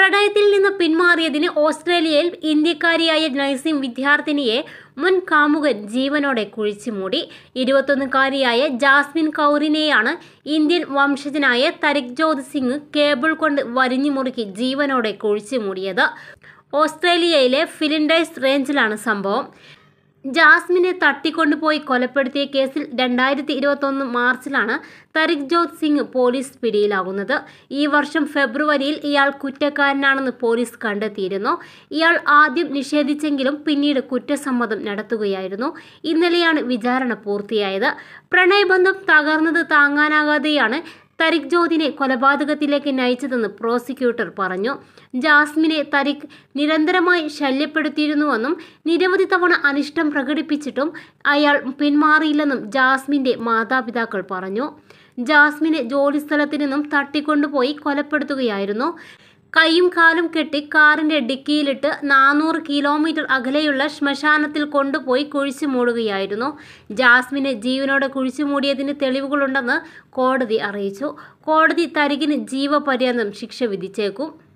പ്രണയത്തിൽ നിന്ന് പിന്മാറിയതിന് ഓസ്ട്രേലിയയിൽ ഇന്ത്യക്കാരിയായ നഴ്സിംഗ് വിദ്യാർത്ഥിനിയെ മുൻ കാമുകൻ ജീവനോടെ കുഴിച്ചുമൂടി ഇരുപത്തൊന്നുകാരിയായ ജാസ്മിൻ കൗറിനെയാണ് ഇന്ത്യൻ വംശജനായ തരിക്ജോത് സിംഗ് കേബിൾ കൊണ്ട് വരിഞ്ഞു മുറുക്കി ജീവനോടെ കുഴിച്ചുമൂടിയത് ഓസ്ട്രേലിയയിലെ ഫിലിൻഡൈസ് റേഞ്ചിലാണ് സംഭവം ജാസ്മിനെ തട്ടിക്കൊണ്ടുപോയി കൊലപ്പെടുത്തിയ കേസിൽ രണ്ടായിരത്തി ഇരുപത്തൊന്ന് മാർച്ചിലാണ് തരിക്ജോത് സിംഗ് പോലീസ് പിടിയിലാകുന്നത് ഈ വർഷം ഫെബ്രുവരിയിൽ ഇയാൾ കുറ്റക്കാരനാണെന്ന് പോലീസ് കണ്ടെത്തിയിരുന്നു ഇയാൾ ആദ്യം നിഷേധിച്ചെങ്കിലും പിന്നീട് കുറ്റസമ്മതം നടത്തുകയായിരുന്നു ഇന്നലെയാണ് വിചാരണ പൂർത്തിയായത് പ്രണയബന്ധം തകർന്നത് താങ്ങാനാകാതെയാണ് തരിക് ജ്യോതിനെ കൊലപാതകത്തിലേക്ക് നയിച്ചതെന്ന് പ്രോസിക്യൂട്ടർ പറഞ്ഞു ജാസ്മിനെ തരിക് നിരന്തരമായി ശല്യപ്പെടുത്തിയിരുന്നുവെന്നും നിരവധി തവണ അനിഷ്ടം പ്രകടിപ്പിച്ചിട്ടും അയാൾ പിന്മാറിയില്ലെന്നും ജാസ്മിന്റെ മാതാപിതാക്കൾ പറഞ്ഞു ജാസ്മിനെ ജോലിസ്ഥലത്ത് നിന്നും തട്ടിക്കൊണ്ടുപോയി കൊലപ്പെടുത്തുകയായിരുന്നു കൈയും കാലും കെട്ടി കാറിന്റെ ഡിക്കിയിലിട്ട് നാനൂറ് കിലോമീറ്റർ അകലെയുള്ള ശ്മശാനത്തിൽ കൊണ്ടുപോയി കുഴിച്ചു മൂടുകയായിരുന്നു ജാസ്മിനെ ജീവനോടെ കുഴിച്ചു മൂടിയതിന് തെളിവുകളുണ്ടെന്ന് കോടതി അറിയിച്ചു കോടതി തരികിന് ജീവപര്യന്തം ശിക്ഷ വിധിച്ചേക്കും